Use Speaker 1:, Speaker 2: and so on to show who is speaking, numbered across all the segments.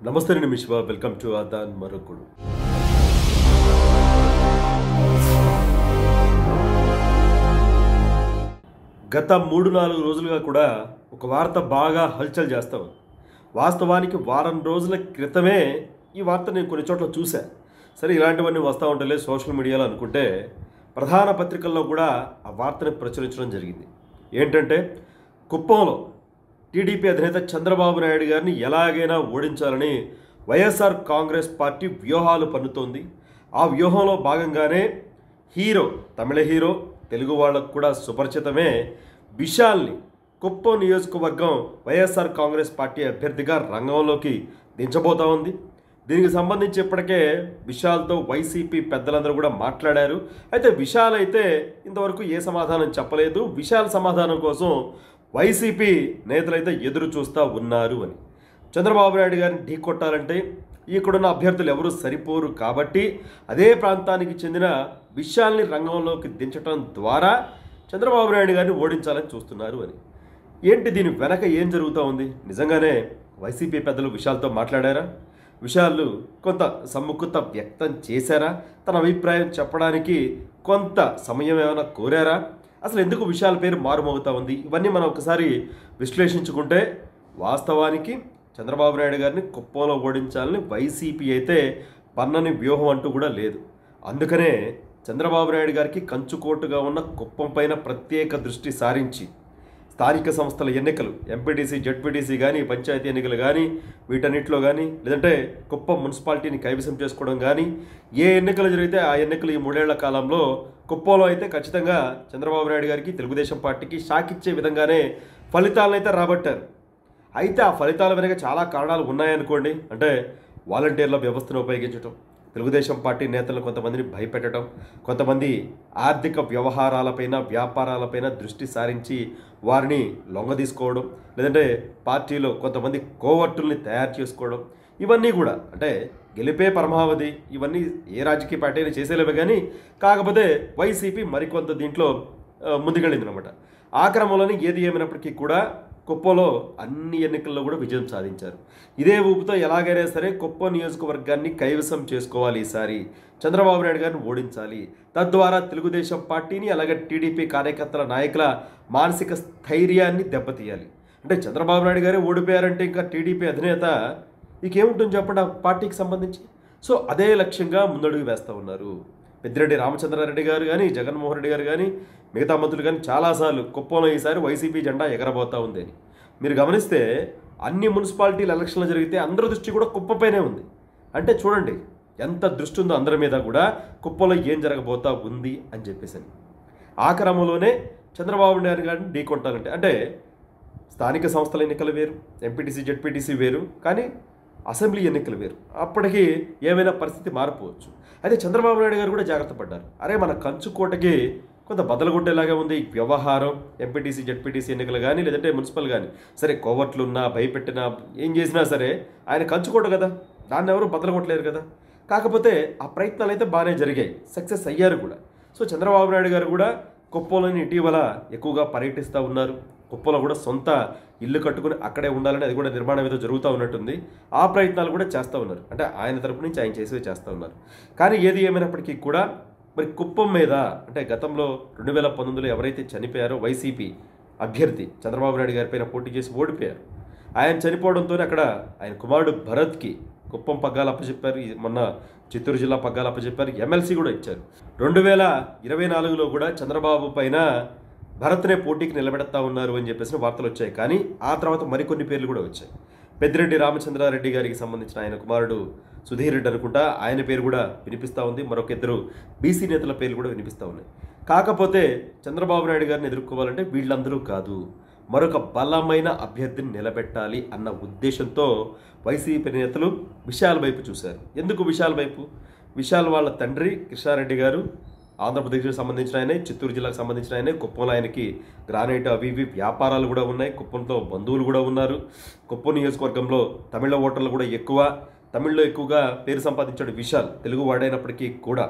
Speaker 1: నమస్తే నేను మిశ్వా welcome to అదాన్ మరొకడు గత మూడు నాలుగు రోజులుగా కూడా ఒక వార్త బాగా హల్చల్ చేస్తా ఉంది వాస్తవానికి వారం రోజుల క్రితమే ఈ వార్త నేను కొన్ని చోట్ల చూశా సరే ఇలాంటివన్నీ వస్తూ ఉంటలే సోషల్ మీడియాలో అనుకుంటే ప్రధాన పత్రికల్లో కూడా ఆ వార్తని ప్రచురించడం జరిగింది ఏంటంటే కుప్పంలో టీడీపీ అధినేత చంద్రబాబు నాయుడు గారిని ఎలాగైనా ఓడించాలని వైఎస్ఆర్ కాంగ్రెస్ పార్టీ వ్యూహాలు పన్నుతోంది ఆ వ్యూహంలో భాగంగానే హీరో తమిళ హీరో తెలుగు వాళ్ళకు కూడా సుపరిచితమే విశాల్ని కుప్పం నియోజకవర్గం వైఎస్ఆర్ కాంగ్రెస్ పార్టీ అభ్యర్థిగా రంగంలోకి దించబోతా ఉంది దీనికి సంబంధించి ఇప్పటికే విశాల్తో వైసీపీ పెద్దలందరూ కూడా మాట్లాడారు అయితే విశాల్ అయితే ఇంతవరకు ఏ సమాధానం చెప్పలేదు విశాల్ సమాధానం కోసం వైసీపీ నేతలైతే ఎదురు చూస్తూ ఉన్నారు అని చంద్రబాబు నాయుడు గారిని ఢీ కొట్టాలంటే ఇక్కడున్న అభ్యర్థులు ఎవరు సరిపోరు కాబట్టి అదే ప్రాంతానికి చెందిన విషయాల్ని రంగంలోకి దించడం ద్వారా చంద్రబాబు నాయుడు గారిని ఓడించాలని చూస్తున్నారు అని ఏంటి దీని వెనక ఏం జరుగుతూ ఉంది నిజంగానే వైసీపీ పెద్దలు విశాల్తో మాట్లాడారా విశాలు కొంత సముఖత వ్యక్తం చేశారా తన అభిప్రాయం చెప్పడానికి కొంత సమయం ఏమైనా కోరారా అసలు ఎందుకు విశాల్ పేరు మారుమోగుతా ఉంది ఇవన్నీ మనం ఒకసారి విశ్లేషించుకుంటే వాస్తవానికి చంద్రబాబు నాయుడు గారిని కుప్పంలో ఓడించాలని వైసీపీ అయితే పన్నని వ్యూహం అంటూ కూడా లేదు అందుకనే చంద్రబాబు నాయుడు గారికి కంచుకోటుగా ఉన్న కుప్పం పైన ప్రత్యేక దృష్టి సారించి స్థానిక సంస్థల ఎన్నికలు ఎంపీటీసీ జడ్పీటీసీ కానీ పంచాయతీ ఎన్నికలు కానీ వీటన్నిటిలో కానీ లేదంటే కుప్పం మున్సిపాలిటీని కైవసం చేసుకోవడం కానీ ఏ ఎన్నికలు జరిగితే ఆ ఎన్నికలు ఈ మూడేళ్ల కాలంలో కుప్పంలో అయితే ఖచ్చితంగా చంద్రబాబు నాయుడు గారికి తెలుగుదేశం పార్టీకి షాకిచ్చే విధంగానే ఫలితాలను అయితే రాబట్టారు అయితే ఆ ఫలితాల వెనక చాలా కారణాలు ఉన్నాయనుకోండి అంటే వాలంటీర్ల వ్యవస్థను ఉపయోగించడం తెలుగుదేశం పార్టీ నేతలను కొంతమందిని భయపెట్టడం కొంతమంది ఆర్థిక వ్యవహారాలపైన వ్యాపారాలపైన దృష్టి సారించి వారిని లొంగ తీసుకోవడం లేదంటే పార్టీలో కొంతమంది కోవర్టుల్ని తయారు చేసుకోవడం ఇవన్నీ కూడా అంటే గెలిపే పరమావధి ఇవన్నీ ఏ రాజకీయ పార్టీ అయినా చేసేలేవే కానీ కాకపోతే వైసీపీ మరికొంత దీంట్లో ఆ, ముందుకెళ్ళింది అనమాట ఆ క్రమంలోనే ఏది ఏమైనప్పటికీ కూడా కుప్పంలో అన్ని ఎన్నికల్లో కూడా విజయం సాధించారు ఇదే ఊపుతో ఎలాగైనా సరే కుప్పం నియోజకవర్గాన్ని కైవసం చేసుకోవాలి ఈసారి చంద్రబాబు నాయుడు గారిని ఓడించాలి తద్వారా తెలుగుదేశం పార్టీని అలాగే టీడీపీ కార్యకర్తల నాయకుల మానసిక స్థైర్యాన్ని దెబ్బతీయాలి అంటే చంద్రబాబు నాయుడు గారే ఓడిపోయారంటే ఇంకా టీడీపీ అధినేత ఇంకేముంటుంది చెప్పండి ఆ పార్టీకి సంబంధించి సో అదే లక్ష్యంగా ముందడుగు వేస్తూ ఉన్నారు పెద్దిరెడ్డి రామచంద్రారెడ్డి గారు కానీ జగన్మోహన్ రెడ్డి గారు కానీ మిగతా మంత్రులు కానీ చాలాసార్లు కుప్పంలో ఈసారి వైసీపీ జెండా ఎగరబోతా ఉంది అని మీరు గమనిస్తే అన్ని మున్సిపాలిటీల ఎలక్షన్లు జరిగితే అందరి దృష్టి కూడా కుప్పపైనే ఉంది అంటే చూడండి ఎంత దృష్టి ఉందో అందరి మీద కూడా కుప్పంలో ఏం జరగబోతా ఉంది అని చెప్పేసి అని. ఆ క్రమంలోనే చంద్రబాబు నాయుడు గారిని ఢీకొట్టాలంటే అంటే స్థానిక సంస్థల ఎన్నికలు వేరు ఎంపీటీసీ జెడ్పీటీసీ వేరు కానీ అసెంబ్లీ ఎన్నికలు వేరు అప్పటికి ఏమైనా పరిస్థితి మారిపోవచ్చు అయితే చంద్రబాబు నాయుడు గారు కూడా జాగ్రత్త పడ్డారు అరే మన కంచుకోటకి కొంత బదలగొట్టేలాగా ఉంది ఈ వ్యవహారం ఎంపీటీసీ జెడ్పీటీసీ ఎన్నికలు కానీ లేదంటే మున్సిపల్ కానీ సరే కోవర్ట్లు ఉన్నా భయపెట్టినా ఏం చేసినా సరే ఆయన కంచుకోట కదా దాన్ని ఎవరు బదలగొట్టలేరు కదా కాకపోతే ఆ ప్రయత్నాలు అయితే బాగానే జరిగాయి సక్సెస్ అయ్యారు కూడా సో చంద్రబాబు నాయుడు గారు కూడా కుప్పంలోని ఇటీవల ఎక్కువగా పర్యటిస్తూ ఉన్నారు కుప్పంలో కూడా సొంత ఇల్లు కట్టుకుని అక్కడే ఉండాలని అది కూడా నిర్మాణం ఏదో జరుగుతూ ఉన్నట్టుంది ఆ ప్రయత్నాలు కూడా చేస్తూ ఉన్నారు అంటే ఆయన తరపు నుంచి ఆయన చేసేవి చేస్తూ ఉన్నారు కానీ ఏది ఏమైనప్పటికీ కూడా మరి కుప్పం మీద అంటే గతంలో రెండు వేల పంతొమ్మిదిలో ఎవరైతే చనిపోయారో వైసీపీ అభ్యర్థి చంద్రబాబు నాయుడు గారి పైన పోటీ చేసి ఓడిపోయారు ఆయన చనిపోవడంతో అక్కడ ఆయన కుమారుడు భరత్కి కుప్పం పగ్గాలు అప్పచెప్పారు ఈ మొన్న చిత్తూరు జిల్లా పగ్గాలు అప్పచెప్పారు ఎమ్మెల్సీ కూడా ఇచ్చారు రెండు వేల ఇరవై నాలుగులో కూడా చంద్రబాబు పైన భరత్నే పోటీకి నిలబెడతా ఉన్నారు అని చెప్పేసి వార్తలు వచ్చాయి కానీ ఆ తర్వాత మరికొన్ని పేర్లు కూడా వచ్చాయి పెద్దిరెడ్డి రామచంద్రారెడ్డి గారికి సంబంధించిన ఆయన కుమారుడు సుధీర్ రెడ్డి అనుకుంటా ఆయన పేరు కూడా వినిపిస్తూ ఉంది మరొక ఇద్దరు బీసీ నేతల పేర్లు కూడా వినిపిస్తూ ఉన్నాయి కాకపోతే చంద్రబాబు నాయుడు గారిని ఎదుర్కోవాలంటే వీళ్ళందరూ కాదు మరొక బలమైన అభ్యర్థిని నిలబెట్టాలి అన్న ఉద్దేశంతో వైసీపీ నేతలు విశాల్ వైపు చూశారు ఎందుకు విశాల్ వైపు విశాల్ వాళ్ళ తండ్రి కృష్ణారెడ్డి గారు ఆంధ్రప్రదేశ్కి సంబంధించిన ఆయనే చిత్తూరు జిల్లాకు సంబంధించిన ఆయనే కుప్పంలో ఆయనకి గ్రానైట్ అవి ఇవి వ్యాపారాలు కూడా ఉన్నాయి కుప్పంతో బంధువులు కూడా ఉన్నారు కుప్పం నియోజకవర్గంలో తమిళ ఓటర్లు కూడా ఎక్కువ తమిళ్లో ఎక్కువగా పేరు సంపాదించాడు విశాల్ తెలుగు వాడైనప్పటికీ కూడా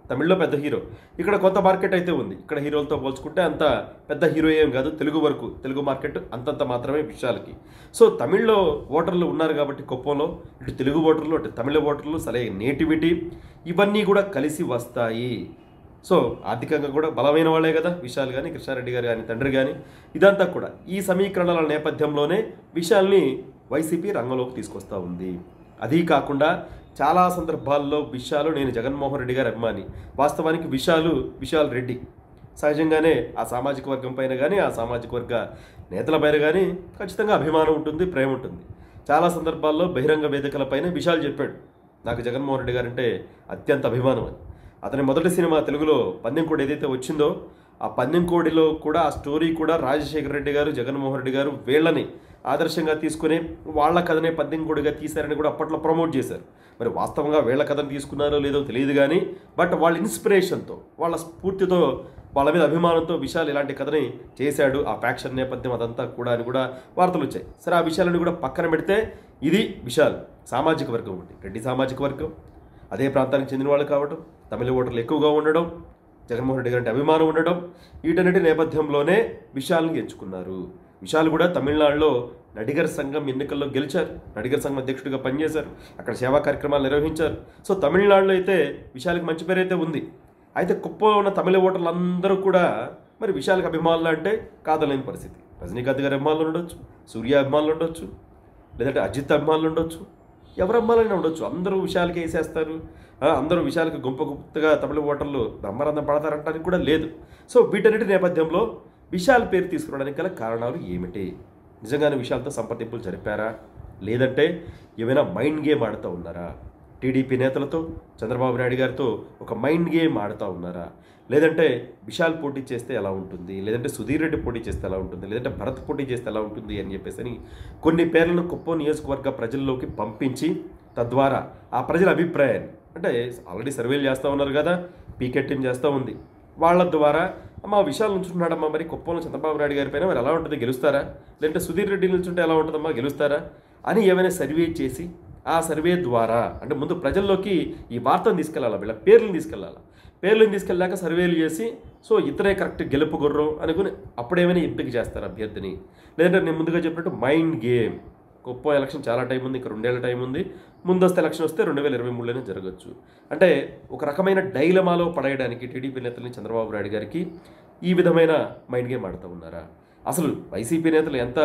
Speaker 1: తమిళ్లో పెద్ద హీరో ఇక్కడ కొంత మార్కెట్ అయితే ఉంది ఇక్కడ హీరోలతో పోల్చుకుంటే అంత పెద్ద హీరో ఏం కాదు తెలుగు వరకు తెలుగు మార్కెట్ అంతంత మాత్రమే విషయాలకి సో తమిళ్లో ఓటర్లు ఉన్నారు కాబట్టి కుప్పంలో ఇటు తెలుగు ఓటర్లు అటు తమిళ ఓటర్లు సరే నేటివిటీ ఇవన్నీ కూడా కలిసి వస్తాయి సో ఆర్థికంగా కూడా బలమైన వాళ్ళే కదా విశాల్ కానీ కృష్ణారెడ్డి గారు కానీ తండ్రి కానీ ఇదంతా కూడా ఈ సమీకరణల నేపథ్యంలోనే విశాల్ని వైసీపీ రంగంలోకి తీసుకొస్తా ఉంది అదీ కాకుండా చాలా సందర్భాల్లో విషయాలు నేను జగన్మోహన్ రెడ్డి గారి అభిమాని వాస్తవానికి విశాలు విశాల్ రెడ్డి సహజంగానే ఆ సామాజిక వర్గం పైన కానీ ఆ సామాజిక వర్గ నేతల పైన కానీ ఖచ్చితంగా అభిమానం ఉంటుంది ప్రేమ ఉంటుంది చాలా సందర్భాల్లో బహిరంగ వేదికలపైన విశాల్ చెప్పాడు నాకు జగన్మోహన్ రెడ్డి గారంటే అత్యంత అభిమానం అని అతని మొదటి సినిమా తెలుగులో పందెం కోడి ఏదైతే వచ్చిందో ఆ పందెం కోడిలో కూడా ఆ స్టోరీ కూడా రాజశేఖర రెడ్డి గారు జగన్మోహన్ రెడ్డి గారు వీళ్ళని ఆదర్శంగా తీసుకుని వాళ్ళ కథనే పందెం కోడిగా తీశారని కూడా అప్పట్లో ప్రమోట్ చేశారు మరి వాస్తవంగా వీళ్ళ కథను తీసుకున్నారో లేదో తెలియదు కానీ బట్ వాళ్ళ ఇన్స్పిరేషన్తో వాళ్ళ స్ఫూర్తితో వాళ్ళ మీద అభిమానంతో విశాల్ ఇలాంటి కథని చేశాడు ఆ ఫ్యాక్షన్ నేపథ్యం అదంతా కూడా అని కూడా వార్తలు వచ్చాయి సరే ఆ విషయాలను కూడా పక్కన పెడితే ఇది విశాల్ సామాజిక వర్గం ఒకటి రెడ్డి సామాజిక వర్గం అదే ప్రాంతానికి చెందిన వాళ్ళు కావడం తమిళ ఓటర్లు ఎక్కువగా ఉండడం జగన్మోహన్ రెడ్డి గారి అభిమానం ఉండడం వీటన్నిటి నేపథ్యంలోనే విశాల్ని ఎంచుకున్నారు విశాల్ కూడా తమిళనాడులో నడిగర్ సంఘం ఎన్నికల్లో గెలిచారు నడిగర్ సంఘం అధ్యక్షుడిగా పనిచేశారు అక్కడ సేవా కార్యక్రమాలు నిర్వహించారు సో తమిళనాడులో అయితే విశాల్కి మంచి పేరు అయితే ఉంది అయితే కుప్పలో ఉన్న తమిళ ఓటర్లు అందరూ కూడా మరి విశాల్కి అభిమానులు అంటే కాదలేని పరిస్థితి రజనీకాంత్ గారి అభిమానులు ఉండొచ్చు సూర్య అభిమానులు ఉండొచ్చు లేదంటే అజిత్ అభిమానులు ఉండొచ్చు ఎవరు అమ్మాలైనా ఉండొచ్చు అందరూ విషయాలకి వేసేస్తారు ఆ, అందరూ విషయాలకి గుంప గుప్తగా తమిళ ఓటర్లు బ్రహ్మరంధం పడతారంటానికి కూడా లేదు సో వీటన్నిటి నేపథ్యంలో విశాల్ పేరు తీసుకురావడానికి గల కారణాలు ఏమిటి నిజంగానే విశాల్తో సంప్రదింపులు జరిపారా లేదంటే ఏమైనా మైండ్ గేమ్ ఆడుతూ ఉన్నారా టీడీపీ నేతలతో చంద్రబాబు నాయుడు గారితో ఒక మైండ్ గేమ్ ఆడుతూ ఉన్నారా లేదంటే విశాల్ పోటీ చేస్తే ఎలా ఉంటుంది లేదంటే సుధీర్ రెడ్డి పోటీ చేస్తే ఎలా ఉంటుంది లేదంటే భరత్ పోటీ చేస్తే ఎలా ఉంటుంది అని చెప్పేసి అని కొన్ని పేర్లను కుప్పం నియోజకవర్గ ప్రజల్లోకి పంపించి తద్వారా ఆ ప్రజల అభిప్రాయాన్ని అంటే ఆల్రెడీ సర్వేలు చేస్తూ ఉన్నారు కదా పీకే టీం చేస్తూ ఉంది వాళ్ళ ద్వారా అమ్మ విశాల్ నుంచుంటున్నాడమ్మా మరి కుప్పంలో చంద్రబాబు నాయుడు గారి పైన మరి ఎలా ఉంటుంది గెలుస్తారా లేదంటే సుధీర్ రెడ్డి నిల్చుంటే ఎలా ఉంటుందమ్మా గెలుస్తారా అని ఏమైనా సర్వే చేసి ఆ సర్వే ద్వారా అంటే ముందు ప్రజల్లోకి ఈ వార్తను తీసుకెళ్ళాలి వీళ్ళ పేర్లను తీసుకెళ్ళాలి పేర్లను తీసుకెళ్ళాక సర్వేలు చేసి సో ఇతరే కరెక్ట్ గెలుపు గుర్రం అనుకుని అప్పుడేమైనా ఎంపిక చేస్తారు అభ్యర్థిని లేదంటే నేను ముందుగా చెప్పినట్టు మైండ్ గేమ్ కుప్పం ఎలక్షన్ చాలా టైం ఉంది ఇంకా రెండేళ్ల టైం ఉంది ముందస్తు ఎలక్షన్ వస్తే రెండు వేల ఇరవై మూడులోనే జరగచ్చు అంటే ఒక రకమైన డైలమాలో పడేయడానికి టీడీపీ నేతలని చంద్రబాబు నాయుడు గారికి ఈ విధమైన మైండ్ గేమ్ ఆడుతూ ఉన్నారా అసలు వైసీపీ నేతలు ఎంత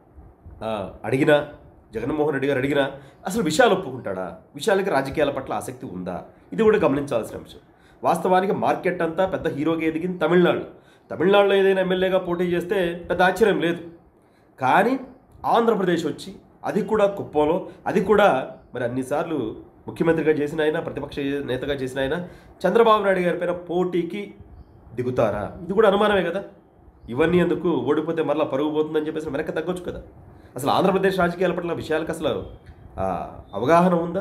Speaker 1: ఆ, అడిగినా జగన్మోహన్ రెడ్డి గారు అడిగినా అసలు విషయాలు ఒప్పుకుంటాడా విషయాలకి రాజకీయాల పట్ల ఆసక్తి ఉందా ఇది కూడా గమనించాల్సిన అంశం వాస్తవానికి మార్కెట్ అంతా పెద్ద హీరోగా ఎదిగింది తమిళనాడు తమిళనాడులో ఏదైనా ఎమ్మెల్యేగా పోటీ చేస్తే పెద్ద ఆశ్చర్యం లేదు కానీ ఆంధ్రప్రదేశ్ వచ్చి అది కూడా కుప్పంలో అది కూడా మరి అన్నిసార్లు ముఖ్యమంత్రిగా చేసిన ఆయన ప్రతిపక్ష నేతగా చేసిన ఆయన చంద్రబాబు నాయుడు గారి పైన పోటీకి దిగుతారా ఇది కూడా అనుమానమే కదా ఇవన్నీ ఎందుకు ఓడిపోతే మరలా పరుగు పోతుందని చెప్పేసి వెనక్కి తగ్గొచ్చు కదా అసలు ఆంధ్రప్రదేశ్ రాజకీయాల పట్ల విషయాలకు అసలు ఆ, అవగాహన ఉందా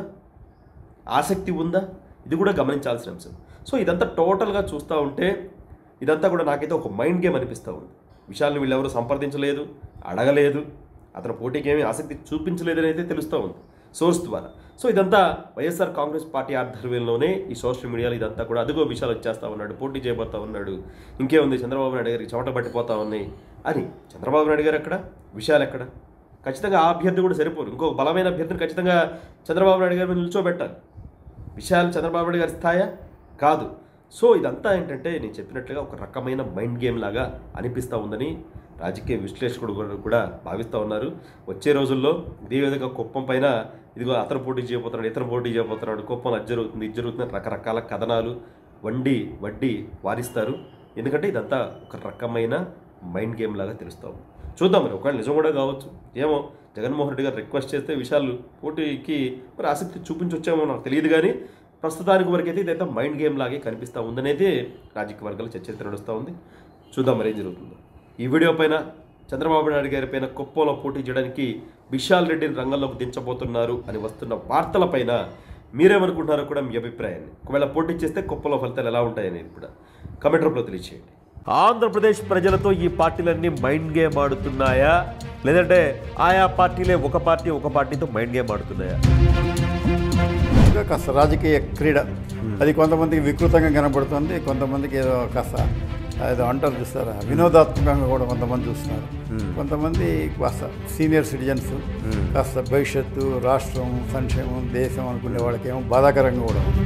Speaker 1: ఆసక్తి ఉందా ఇది కూడా గమనించాల్సిన అంశం సో ఇదంతా టోటల్గా చూస్తూ ఉంటే ఇదంతా కూడా నాకైతే ఒక మైండ్ గేమ్ అనిపిస్తూ ఉంది విషయాలను వీళ్ళెవరూ సంప్రదించలేదు అడగలేదు అతను పోటీకి ఏమీ ఆసక్తి చూపించలేదని అయితే తెలుస్తూ ఉంది సోర్స్ ద్వారా సో ఇదంతా వైఎస్ఆర్ కాంగ్రెస్ పార్టీ ఆధ్వర్యంలోనే ఈ సోషల్ మీడియాలో ఇదంతా కూడా అదిగో విషయాలు వచ్చేస్తా ఉన్నాడు పోటీ చేయబోతా ఉన్నాడు ఇంకేముంది చంద్రబాబు నాయుడు గారికి చెమట పట్టిపోతా ఉన్నాయి అని చంద్రబాబు నాయుడు గారు ఎక్కడ విషయాలు ఎక్కడ ఖచ్చితంగా ఆ అభ్యర్థి కూడా సరిపోరు ఇంకో బలమైన అభ్యర్థిని ఖచ్చితంగా చంద్రబాబు నాయుడు గారి మీద నిల్చోబెట్టాలి విషయాలు చంద్రబాబు నాయుడు గారి స్థాయా కాదు సో ఇదంతా ఏంటంటే నేను చెప్పినట్లుగా ఒక రకమైన మైండ్ గేమ్ లాగా అనిపిస్తూ ఉందని రాజకీయ విశ్లేషకుడు కూడా- కూడా భావిస్తూ ఉన్నారు వచ్చే రోజుల్లో ఇదే విధంగా కుప్పం పైన ఇదిగో అతను పోటీ చేయబోతున్నాడు ఇతను పోటీ చేయబోతున్నాడు కుప్పం అది జరుగుతుంది ఇది జరుగుతుంది రకరకాల కథనాలు వండి వడ్డీ వారిస్తారు ఎందుకంటే ఇదంతా ఒక రకమైన మైండ్ గేమ్ లాగా తెలుస్తాం చూద్దాం మరి ఒకవేళ నిజం కూడా కావచ్చు ఏమో జగన్మోహన్ రెడ్డి గారు రిక్వెస్ట్ చేస్తే విషయాలు పోటీకి మరి ఆసక్తి చూపించొచ్చేమో నాకు తెలియదు కానీ ప్రస్తుతానికి వరకైతే ఇదైతే మైండ్ గేమ్ లాగే కనిపిస్తూ ఉందనేది రాజకీయ వర్గాల చర్చ అయితే నడుస్తూ ఉంది చూద్దాం మరి ఏం జరుగుతుందో ఈ వీడియో పైన చంద్రబాబు నాయుడు గారి పైన కుప్పంలో పోటీ చేయడానికి విశాల్ రెడ్డిని రంగంలోకి దించబోతున్నారు అని వస్తున్న వార్తలపైన మీరేమనుకుంటున్నారో కూడా మీ అభిప్రాయాన్ని ఒకవేళ పోటీ చేస్తే కుప్పంలో ఫలితాలు ఎలా ఉంటాయనేది కూడా కమెంట్ రూపంలో తెలియచేయండి ఆంధ్రప్రదేశ్ ప్రజలతో ఈ పార్టీలన్నీ మైండ్ గేమ్ ఆడుతున్నాయా లేదంటే ఆయా పార్టీలే ఒక పార్టీ ఒక పార్టీతో మైండ్ గేమ్ ఆడుతున్నాయా
Speaker 2: భాగంగా కాస్త రాజకీయ క్రీడ అది కొంతమందికి వికృతంగా కనబడుతుంది కొంతమందికి ఏదో కాస్త ఏదో అంటారు చూస్తారా వినోదాత్మకంగా కూడా కొంతమంది చూస్తున్నారు కొంతమంది కాస్త సీనియర్ సిటిజన్స్ కాస్త భవిష్యత్తు రాష్ట్రం సంక్షేమం దేశం అనుకునే వాళ్ళకేమో బాధాకరంగా కూడా ఉంది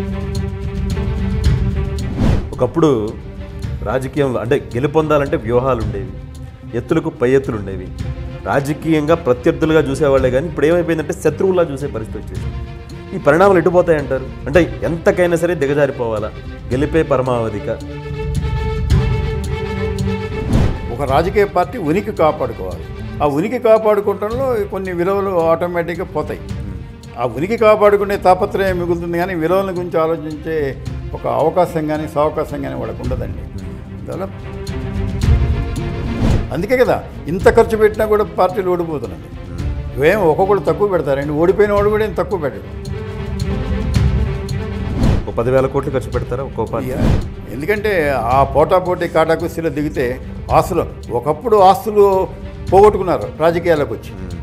Speaker 1: ఒకప్పుడు రాజకీయం అంటే గెలుపొందాలంటే వ్యూహాలు ఉండేవి ఎత్తులకు పై ఎత్తులు ఉండేవి రాజకీయంగా ప్రత్యర్థులుగా చూసేవాళ్ళే కానీ ఇప్పుడు ఏమైపోయిందంటే శత్రువులా చూసే పరిస్థితి వచ్చేసి ఈ పరిణామాలు ఎటుపోతాయంటారు అంటే ఎంతకైనా సరే దిగజారిపోవాలా గెలిపే పరమావధిక
Speaker 2: ఒక రాజకీయ పార్టీ ఉనికి కాపాడుకోవాలి ఆ ఉనికి కాపాడుకోవటంలో కొన్ని విలువలు ఆటోమేటిక్గా పోతాయి ఆ ఉనికి కాపాడుకునే తాపత్రయం మిగులుతుంది కానీ విలువల గురించి ఆలోచించే ఒక అవకాశం కానీ సావకాశం కానీ వాళ్ళకు ఉండదండి అందువల్ల అందుకే కదా ఇంత ఖర్చు పెట్టినా కూడా పార్టీలు ఓడిపోతున్నాయి ఇవేం ఒక్కొక్కడు తక్కువ పెడతారండి ఓడిపోయిన వాడు కూడా ఏం తక్కువ పెట్టడు
Speaker 1: ఒక పదివేల కోట్లు ఖర్చు పెడతారా ఒక్కో పార్టీ
Speaker 2: ఇక ఎందుకంటే ఆ పోటాపోటీ కాటాకుస్తీలో దిగితే ఆస్తులు ఒకప్పుడు ఆస్తులు పోగొట్టుకున్నారు రాజకీయాలకు వచ్చి